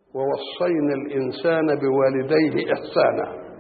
ووصينا الإنسان بوالديه إحسانا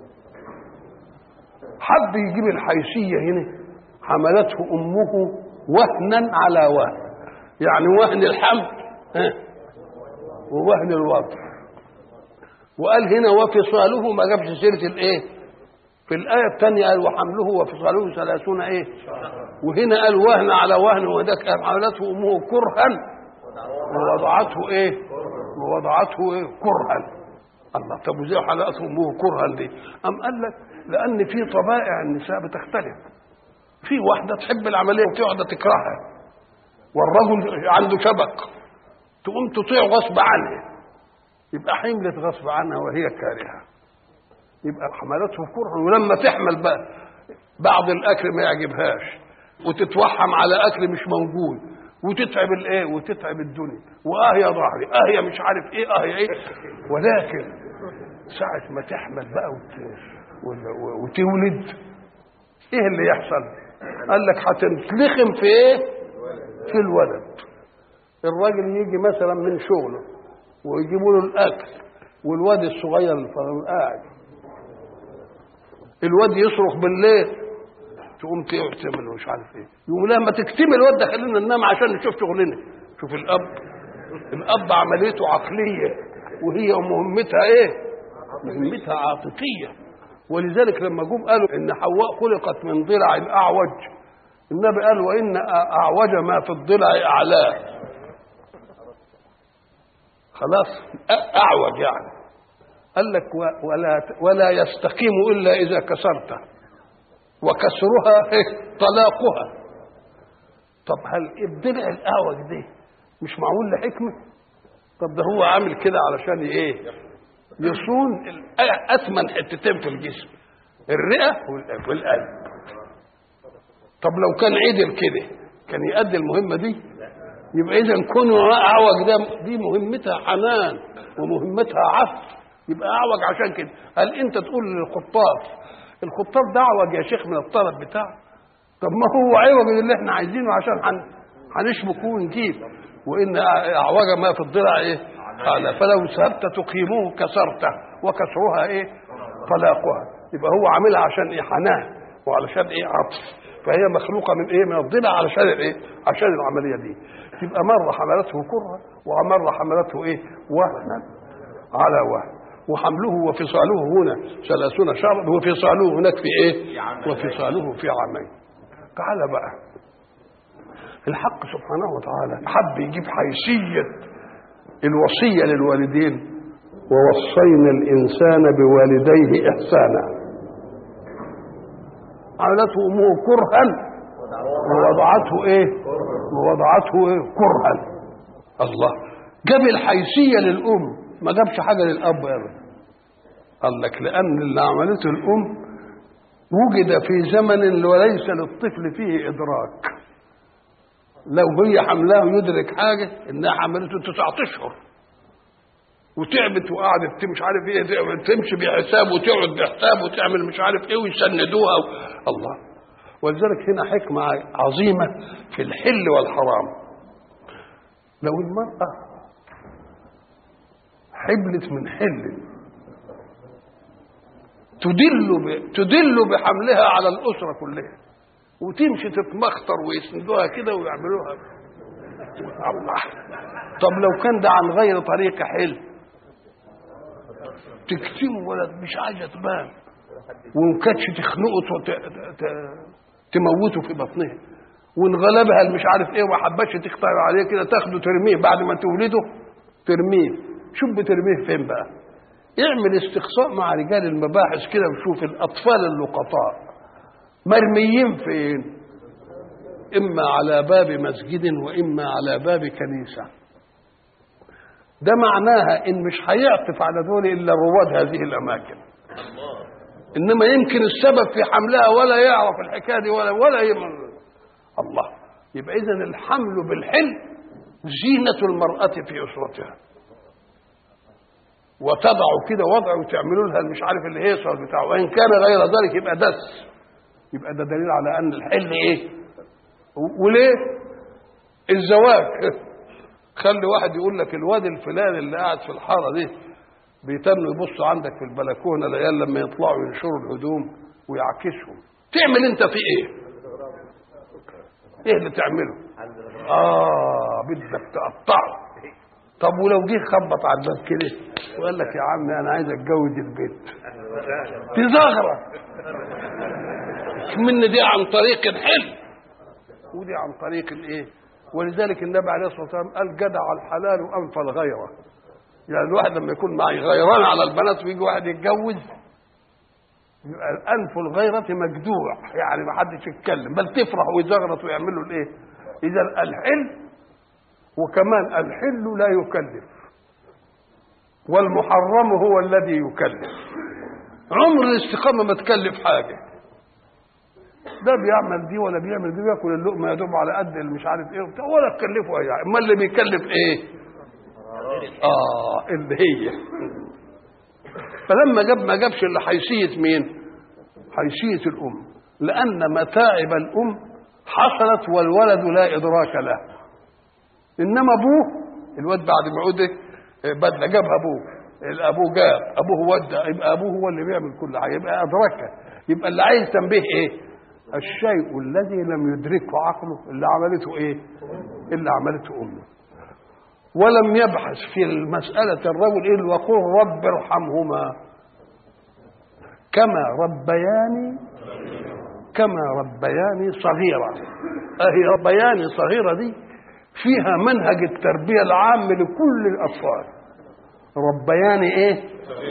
حد يجيب الحيثية هنا حملته أمه وهنا على وهن يعني وهن الحمل ها، ووهن الوضع وقال هنا وفصاله ما جابش سيرة الإيه في الآية الثانية قال وحمله وفصاله ثلاثون إيه وهنا قال وهن على وهن وده كان حملته أمه كرها ووضعته إيه ووضعته إيه كرها الله طب وزي حلقته أمه كرها دي أم قال لك لأن في طبائع النساء بتختلف في واحدة تحب العملية وفي واحدة تكرهها والرجل عنده شبك تقوم تطيع غصب عنها يبقى حملت غصب عنها وهي كارهة يبقى حملته كرها ولما تحمل بقى بعض الأكل ما يعجبهاش وتتوحم على أكل مش موجود وتتعب الايه وتتعب الدنيا واه يا ظهري اه يا مش عارف ايه اه يا ايه ولكن ساعة ما تحمل بقى وت... و- وتولد ايه اللي يحصل قال لك هتتلخم في ايه في الولد الراجل يجي مثلا من شغله ويجيبوا له الاكل والواد الصغير الفرن قاعد الواد يصرخ بالليل تقوم تعمل مش عارف ايه يقوم لما تكتمل الواد ده خلينا ننام عشان نشوف شغلنا شوف الاب الاب عمليته عقليه وهي مهمتها ايه مهمتها عاطفيه ولذلك لما جم قالوا ان حواء خلقت من ضلع اعوج النبي قال وان اعوج ما في الضلع اعلاه خلاص أ- اعوج يعني قال لك و- ولا ولا يستقيم الا اذا كسرته وكسرها إيه؟ طلاقها طب هل الضلع الاعوج دي مش معمول لحكمه طب ده هو عامل كده علشان ايه يصون ال- اثمن حتتين في الجسم الرئه وال- والقلب طب لو كان عدل كده كان يؤدي المهمه دي يبقى اذا كونه اعوج ده دي مهمتها حنان ومهمتها عفو يبقى اعوج عشان كده هل انت تقول للخطاف الخطاف ده اعوج يا شيخ من الطلب بتاعه طب ما هو عوج اللي احنا عايزينه عشان هن- هنشبك ونجيب وان اعوج ما في الضلع ايه قال فلو سهبت تقيمه كسرته وكسرها ايه طلاقها يبقى هو عاملها عشان ايه حنان وعلشان ايه عطف فهي مخلوقه من ايه من الضلع علشان الايه عشان العمليه دي تبقى مره حملته كره ومره حملته ايه وهنا على وهن وحمله وفصاله هنا ثلاثون شهرا وفصاله هناك في ايه وفصاله في عامين تعالى بقى الحق سبحانه وتعالى حب يجيب حيثية الوصية للوالدين ووصينا الإنسان بوالديه إحسانا عملته أمه كرها ووضعته إيه ووضعته إيه كرها الله جاب الحيثية للأم ما جابش حاجة للأب أبدا قال لك لأن اللي عملته الأم وجد في زمن وليس للطفل فيه إدراك لو هي حملاه يدرك حاجة إنها حملته تسعة أشهر وتعبت وقعدت مش عارف ايه تمشي بحساب وتقعد بحساب وتعمل مش عارف ايه ويسندوها و... الله ولذلك هنا حكمة عظيمة في الحل والحرام لو المرأة حبلت من حل تدل ب... تدل بحملها على الأسرة كلها وتمشي تتمخطر ويسندوها كده ويعملوها الله طب لو كان ده عن غير طريق حل تكتمه ولد مش عايزه تبان وان كانتش تخنقه وت... ت... تموته في بطنها وان غلبها اللي مش عارف ايه وما حبتش تختار عليه كده تاخده ترميه بعد ما تولده ترميه شوف بترميه فين بقى اعمل استقصاء مع رجال المباحث كده وشوف الاطفال اللقطاء مرميين فين اما على باب مسجد واما على باب كنيسه ده معناها ان مش هيعطف على دول الا رواد هذه الاماكن انما يمكن السبب في حملها ولا يعرف الحكايه دي ولا ولا يمن الله يبقى اذا الحمل بالحلم زينه المراه في اسرتها وتضع كده وضع وتعملوا لها مش عارف الهيصه بتاعه وان كان غير ذلك يبقى دس يبقى ده دليل على ان الحل ايه وليه الزواج خلي واحد يقول لك الواد الفلاني اللي قاعد في الحاره دي بيتنوا يبصوا عندك في البلكونه العيال لما يطلعوا ينشروا الهدوم ويعكسهم تعمل انت في ايه ايه اللي تعمله اه بدك تقطعه طب ولو جه خبط على الباب كده وقال لك يا عم انا عايز اتجوز البنت تزغرة من دي عن طريق الحلم ودي عن طريق الايه ولذلك النبي عليه الصلاه والسلام قال جدع الحلال وانفى الغيره يعني الواحد لما يكون معي غيران على البنات ويجي واحد يتجوز يبقى الانف الغيرة مجدوع يعني ما حدش يتكلم بل تفرح ويزغرط ويعمل له الايه اذا الحل وكمان الحل لا يكلف والمحرم هو الذي يكلف عمر الاستقامة ما تكلف حاجة ده بيعمل دي ولا بيعمل دي بياكل اللقمة يا دوب على قد اللي مش عارف ايه وبتاع ولا تكلفه اي حاجة امال اللي بيكلف ايه؟ اه اللي هي فلما جاب ما جابش الا حيثيه مين؟ حيثيه الام لان متاعب الام حصلت والولد لا ادراك له انما ابوه الواد بعد ما عود بدله جابها ابوه الابوه جاب ابوه ودى يبقى ابوه هو اللي بيعمل كل حاجه يبقى ادركها يبقى اللي عايز تنبيه ايه؟ الشيء الذي لم يدركه عقله اللي عملته ايه؟ اللي عملته امه ولم يبحث في المسألة الرجل إلا وقل رب ارحمهما كما ربياني كما ربياني صغيرة أهي ربياني صغيرة دي فيها منهج التربية العام لكل الأطفال ربياني إيه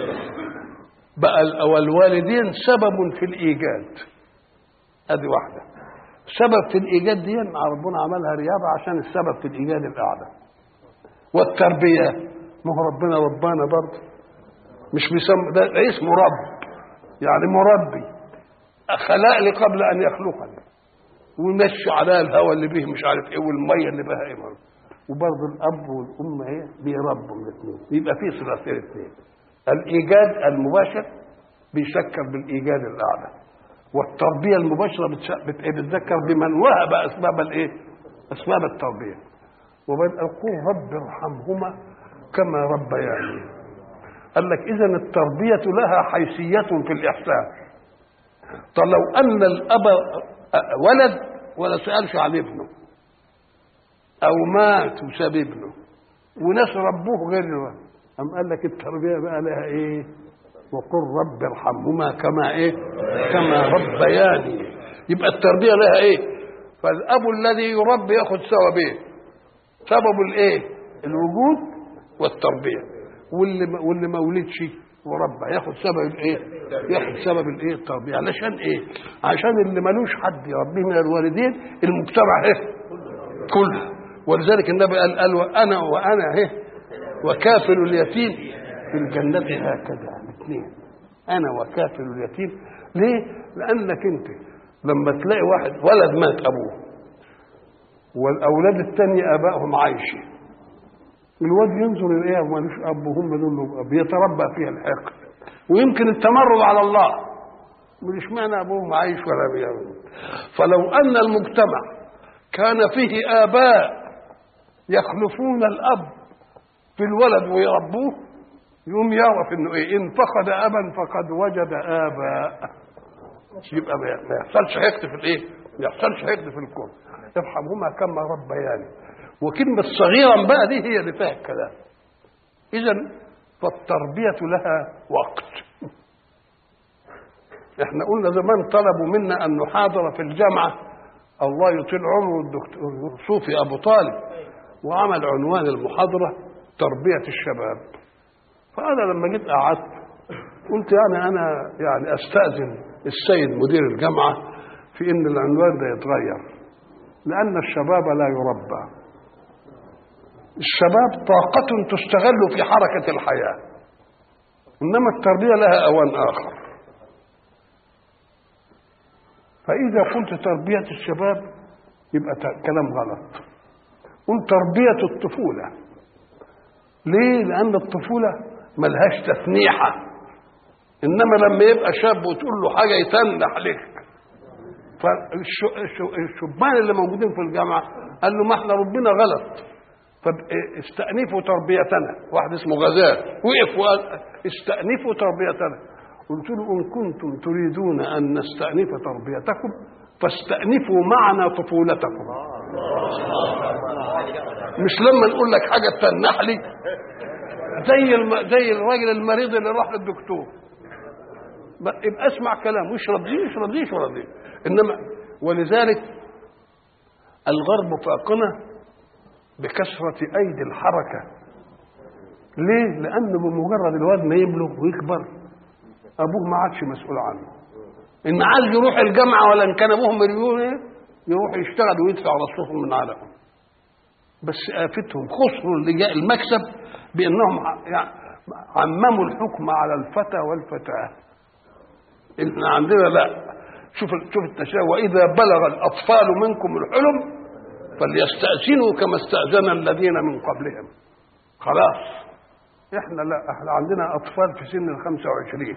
بقى والوالدين سبب في الإيجاد أدي واحدة سبب في الإيجاد دي مع ربنا عملها رياضة عشان السبب في الإيجاد الأعلى والتربية ما هو ربنا ربانا برضه مش بيسمى ده اسمه رب يعني مربي خلقني قبل ان يخلقني ويمشي على الهواء اللي به مش عارف ايه والميه اللي بها ايه وبرضه الاب والام ايه بيربوا الاثنين يبقى في صلتين الاثنين الايجاد المباشر بيشكر بالايجاد الاعلى والتربيه المباشره بتذكر بمن وهب اسباب الايه؟ اسباب التربيه وبين قل رب ارحمهما كما ربياني قال لك اذا التربيه لها حيثيه في الاحسان طب لو ان الاب ولد ولا سالش عن ابنه او مات وساب ابنه وناس ربوه غير الولد أم قال لك التربيه بقى لها ايه وقل رب ارحمهما كما ايه كما ربياني يبقى التربيه لها ايه فالاب الذي يربي ياخذ ثوابين سبب الايه الوجود والتربيه واللي ما واللي ما ولدش وربى ياخد سبب الايه ياخد سبب الايه التربيه علشان ايه عشان اللي ملوش حد يربيه من الوالدين المجتمع ايه كله ولذلك النبي قال قال وانا وانا ايه وكافل اليتيم في الجنة هكذا الاثنين انا وكافل اليتيم ليه لانك انت لما تلاقي واحد ولد مات ابوه والاولاد الثانيه ابائهم عايشين الواد ينظر اليه مالوش اب وهم دول اب يتربى فيها الحقد ويمكن التمرد على الله مش معنى ابوهم عايش ولا بيعمل فلو ان المجتمع كان فيه اباء يخلفون الاب في الولد ويربوه يقوم يعرف انه ايه ان فقد ابا فقد وجد اباء يبقى ما يحصلش حقد في الايه؟ ما يحصلش حقد في الكون ارحمهما كما ربياني وكلمة صغيرا بقى دي هي اللي فيها الكلام إذا فالتربية لها وقت احنا قلنا زمان طلبوا منا أن نحاضر في الجامعة الله يطيل عمره الدكتور صوفي أبو طالب وعمل عنوان المحاضرة تربية الشباب فأنا لما جيت قعدت قلت يعني أنا يعني أستأذن السيد مدير الجامعة في إن العنوان ده يتغير لأن الشباب لا يربى الشباب طاقة تستغل في حركة الحياة إنما التربية لها أوان آخر فإذا قلت تربية الشباب يبقى كلام غلط قل تربية الطفولة ليه؟ لأن الطفولة ملهاش تثنيحة إنما لما يبقى شاب وتقول له حاجة يتنح لك فالشبان اللي موجودين في الجامعة قال له ما احنا ربنا غلط فاستأنفوا تربيتنا واحد اسمه غزال وقف وقال استأنفوا تربيتنا قلت له إن كنتم تريدون أن نستأنف تربيتكم فاستأنفوا معنا طفولتكم مش لما نقول لك حاجة تنح لي زي الم... زي الراجل المريض اللي راح للدكتور يبقى اسمع كلام واشرب دي اشرب دي اشرب دي انما ولذلك الغرب فاقنا بكثرة أيدي الحركة ليه؟ لأنه بمجرد الواد ما يبلغ ويكبر أبوه ما عادش مسؤول عنه إن عايز يروح الجامعة ولا إن كان أبوه مليون يروح يشتغل ويدفع رصهم من عليهم بس آفتهم خسروا المكسب بأنهم يعني عمموا الحكم على الفتى والفتاة إحنا عندنا لا شوف شوف التشابه وإذا بلغ الأطفال منكم الحلم فليستأذنوا كما استأذن الذين من قبلهم خلاص احنا لا احنا عندنا اطفال في سن ال 25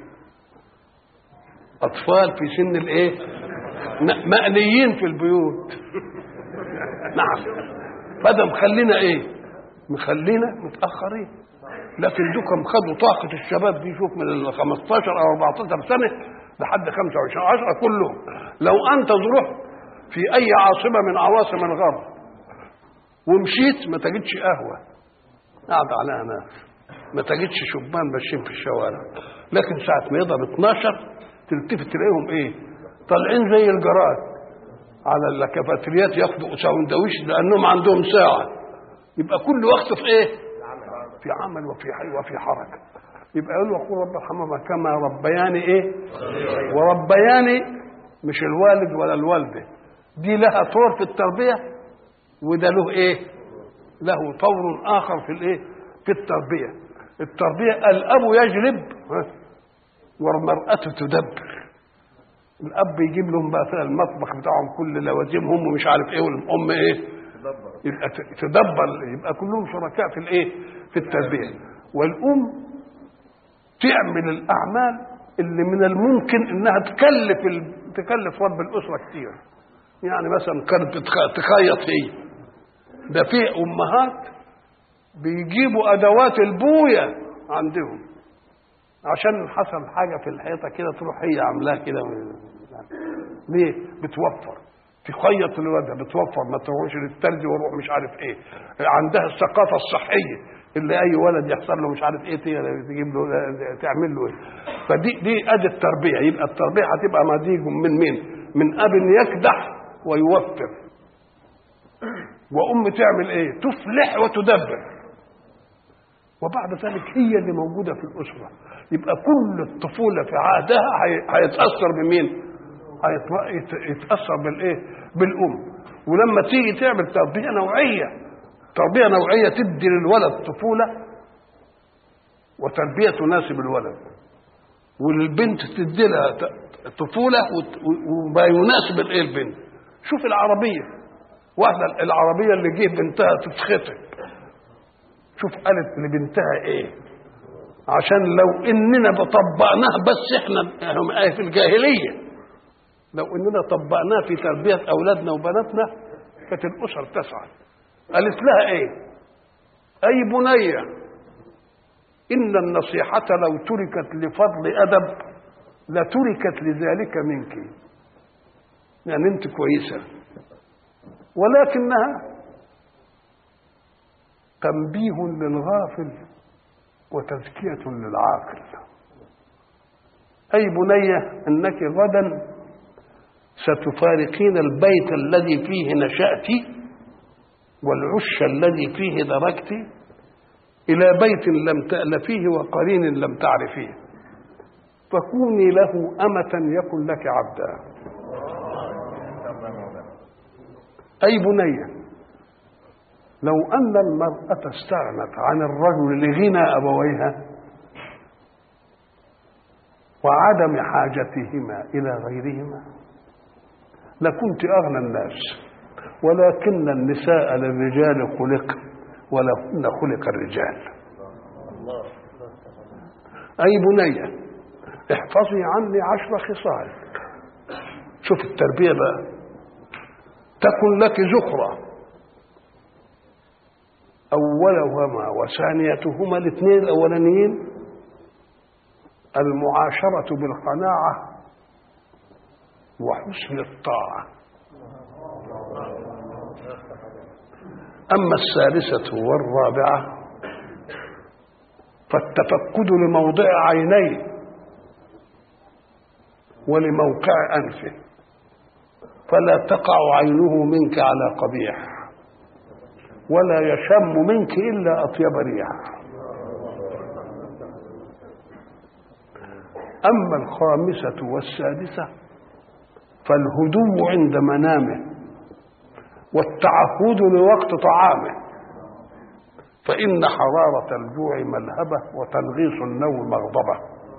اطفال في سن الايه مأنيين في البيوت نعم فده مخلينا ايه مخلينا متاخرين لكن دوكم خدوا طاقه الشباب دي شوف من ال 15 او 14 سنه لحد 25 10 كلهم لو انت تروح في اي عاصمه من عواصم الغرب ومشيت ما تجدش قهوه قاعد عليها ناس ما تجدش شبان ماشيين في الشوارع لكن ساعه ما يضرب 12 تلتفت تلاقيهم ايه طالعين زي الجراد على الكافيتريات ياخدوا ساندويش لانهم عندهم ساعه يبقى كل وقت في ايه في عمل وفي حي وفي حركه يبقى يقول وقول رب ارحمهما كما ربياني ايه وربياني مش الوالد ولا الوالده دي لها طور في التربيه وده له ايه له طور اخر في الايه في التربيه التربيه الاب يجلب والمراه تدبر الاب يجيب لهم بقى المطبخ بتاعهم كل لوازمهم ومش عارف ايه والام ايه يبقى تدبر يبقى كلهم شركاء في الايه في التربيه والام تعمل الاعمال اللي من الممكن انها تكلف ال... تكلف رب الاسره كتير يعني مثلا كانت تخيط هي ده في امهات بيجيبوا ادوات البويه عندهم عشان حصل حاجه في الحيطه كده تروح هي عاملاها كده ليه بتوفر تخيط لولادها بتوفر ما تروحش للتلج وروح مش عارف ايه عندها الثقافه الصحيه اللي اي ولد يحصل له مش عارف ايه تجيب له تعمل له ايه فدي دي ادي التربيه يبقى التربيه هتبقى مزيج من مين؟ من اب يكدح ويوفر وام تعمل ايه؟ تفلح وتدبر وبعد ذلك هي اللي موجوده في الاسره يبقى كل الطفوله في عهدها هيتاثر بمين؟ هيتاثر بالايه؟ بالام ولما تيجي تعمل تربيه نوعيه تربيه نوعيه تدي للولد طفوله وتربيه تناسب الولد والبنت تدي لها طفوله وما يناسب الايه البنت شوف العربيه واحده العربيه اللي جه بنتها تتخطب شوف قالت لبنتها ايه عشان لو اننا طبقناها بس احنا في الجاهليه لو اننا طبقناه في تربيه اولادنا وبناتنا كانت الاسر تسعد قالت لها ايه اي بنيه ان النصيحه لو تركت لفضل ادب لتركت لذلك منك يعني انت كويسه ولكنها تنبيه للغافل وتزكيه للعاقل اي بنيه انك غدا ستفارقين البيت الذي فيه نشأت والعش الذي فيه دركت إلى بيت لم تألفيه وقرين لم تعرفيه فكوني له أمة يكن لك عبدا أي بنية لو أن المرأة استغنت عن الرجل لغنى أبويها وعدم حاجتهما إلى غيرهما لكنت أغنى الناس ولكن النساء للرجال خلق ولهن خلق الرجال أي بنية احفظي عني عشر خصال شوف التربية بقى تكن لك زخرة أولهما وثانيتهما الاثنين الأولانيين المعاشرة بالقناعة وحسن الطاعة أما الثالثة والرابعة فالتفقد لموضع عينيه ولموقع أنفه فلا تقع عينه منك على قبيح ولا يشم منك إلا أطيب ريح أما الخامسة والسادسة فالهدوء عند منامه والتعهد لوقت طعامه فإن حرارة الجوع ملهبة وتنغيص النوم مغضبة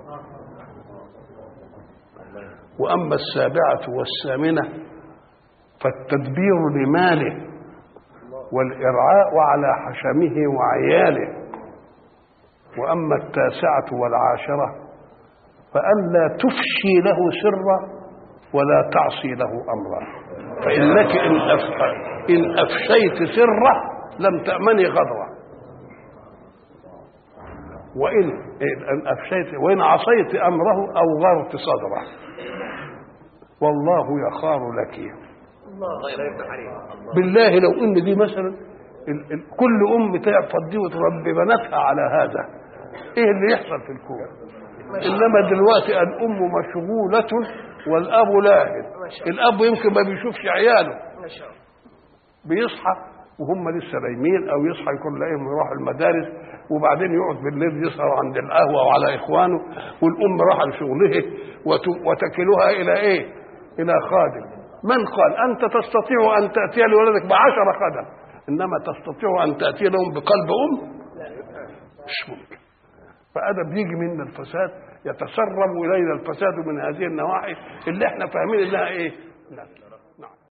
وأما السابعة والثامنة فالتدبير لماله والإرعاء على حشمه وعياله وأما التاسعة والعاشرة فألا تفشي له سرا ولا تعصي له أمرا فإنك إن, أف... إن أفشيت سره لم تأمني غدره وإن إن أفشيت وإن عصيت أمره أوغرت صدره والله يخار لك الله لا يفتح عليه الله بالله لو ان دي مثلا ال ال كل ام تعرف دي وتربي بناتها على هذا ايه اللي يحصل في الكون انما دلوقتي الام مشغوله والاب لاهن الاب يمكن ما بيشوفش عياله ما شاء الله بيصحى وهم لسه نايمين او يصحى يكون لاقيهم يروح المدارس وبعدين يقعد بالليل يسهر عند القهوه وعلى اخوانه والام راح لشغلها وت- وتكلها الى ايه؟ الى خادم من قال انت تستطيع ان تاتي لولدك بعشر خدم انما تستطيع ان تاتي لهم بقلب ام مش ممكن فهذا بيجي منا الفساد يتسرب الينا الفساد من هذه النواحي اللي احنا فاهمين انها ايه؟ لا. نعم